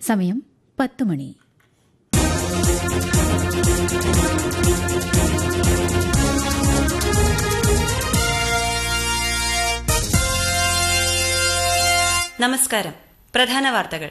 സമയം പത്ത് മണി നമസ്കാരം പ്രധാന വാർത്തകൾ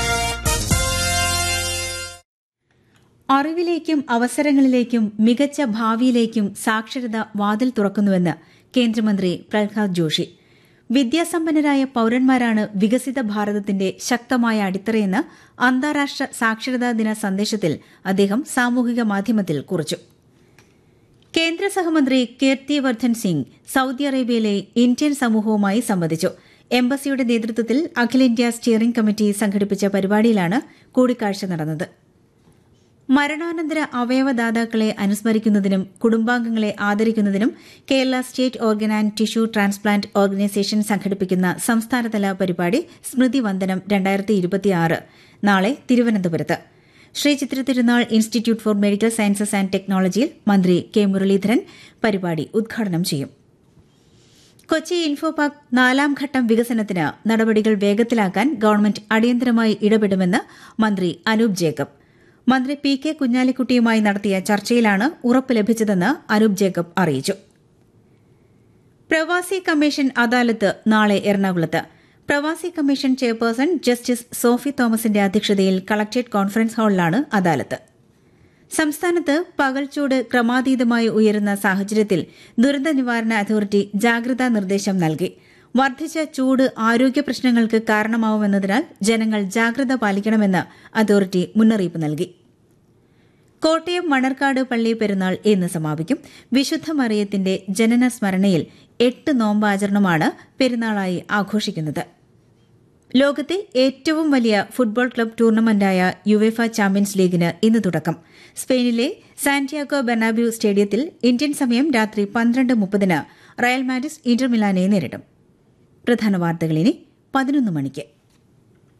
അറിവിലേക്കും അവസരങ്ങളിലേക്കും മികച്ച ഭാവിയിലേക്കും സാക്ഷരത വാതിൽ തുറക്കുന്നുവെന്ന് കേന്ദ്രമന്ത്രി പ്രഹ്ലാദ് ജോഷി വിദ്യാസമ്പന്നരായ പൌരന്മാരാണ് വികസിത ഭാരതത്തിന്റെ ശക്തമായ അടിത്തറയെന്ന് അന്താരാഷ്ട്ര സാക്ഷരതാ ദിന സന്ദേശത്തിൽ അദ്ദേഹം സാമൂഹിക മാധ്യമത്തിൽ കുറിച്ചു കേന്ദ്ര സഹമന്ത്രി കീർത്തിവർദ്ധൻ സിംഗ് സൌദി അറേബ്യയിലെ ഇന്ത്യൻ സമൂഹവുമായി സംവദിച്ചു എംബസിയുടെ നേതൃത്വത്തിൽ അഖിലേന്ത്യാ സ്റ്റിയറിംഗ് കമ്മിറ്റി സംഘടിപ്പിച്ച പരിപാടിയിലാണ് കൂടിക്കാഴ്ച നടന്നത് മരണാനന്തര അവയവദാതാക്കളെ അനുസ്മരിക്കുന്നതിനും കുടുംബാംഗങ്ങളെ ആദരിക്കുന്നതിനും Kerala state organ and tissue transplant organisation സംഘടിപ്പിക്കുന്ന സംസ്ഥാനതല പരിപാടി സ്മൃതി വന്ദനം നാളെ തിരുവനന്തപുരത്ത് Sree Chitra Tirunal institute for medical sciences and ടെക്നോളജിയിൽ മന്ത്രി കെ മുരളീധരൻ പരിപാടി ഉദ്ഘാടനം ചെയ്യും കൊച്ചി ഇൻഫോ പാർക്ക് നാലാം ഘട്ടം വികസനത്തിന് നടപടികൾ വേഗത്തിലാക്കാൻ ഗവൺമെന്റ് അടിയന്തരമായി ഇടപെടുമെന്ന് മന്ത്രി അനൂപ് ജേക്കബ് മന്ത്രി പി കെ കുഞ്ഞാലിക്കുട്ടിയുമായി നടത്തിയ ചർച്ചയിലാണ് ഉറപ്പ് ലഭിച്ചതെന്ന് അനൂപ് ജേക്കബ് അറിയിച്ചു പ്രവാസി കമ്മീഷൻ അദാലത്ത് നാളെ എറണാകുളത്ത് പ്രവാസി കമ്മീഷൻ ചെയർപേഴ്സൺ ജസ്റ്റിസ് സോഫി തോമസിന്റെ അധ്യക്ഷതയിൽ കളക്ട്രേറ്റ് കോൺഫറൻസ് ഹാളിലാണ് അദാലത്ത് സംസ്ഥാനത്ത് പകൽച്ചൂട് ക്രമാതീതമായി ഉയരുന്ന സാഹചര്യത്തിൽ ദുരന്ത നിവാരണ അതോറിറ്റി ജാഗ്രതാ നിർദ്ദേശം നൽകി വർദ്ധിച്ച ചൂട് ആരോഗ്യ പ്രശ്നങ്ങൾക്ക് കാരണമാവുമെന്നതിനാൽ ജനങ്ങൾ ജാഗ്രത പാലിക്കണമെന്ന് അതോറിറ്റി മുന്നറിയിപ്പ് നൽകി കോട്ടയം മണർക്കാട് പള്ളി പെരുന്നാൾ ഇന്ന് സമാപിക്കും വിശുദ്ധ മറിയത്തിന്റെ ജനന സ്മരണയിൽ എട്ട് നോമ്പാചരണമാണ് പെരുന്നാളായി ആഘോഷിക്കുന്നത് ലോകത്തെ ഏറ്റവും വലിയ ഫുട്ബോൾ ക്ലബ് ടൂർണമെന്റായ യുവേഫ ചാമ്പ്യൻസ് ലീഗിന് ഇന്ന് തുടക്കം സ്പെയിനിലെ സാന്റിയാഗോ ബെർണാബ്യൂ സ്റ്റേഡിയത്തിൽ ഇന്ത്യൻ സമയം രാത്രി പന്ത്രണ്ട് മുപ്പതിന് റയൽ മാഡിസ് ഇന്റർ മിലാനെ നേരിടും പ്രധാന വാർത്തകളിനി പതിനൊന്ന് മണിക്ക്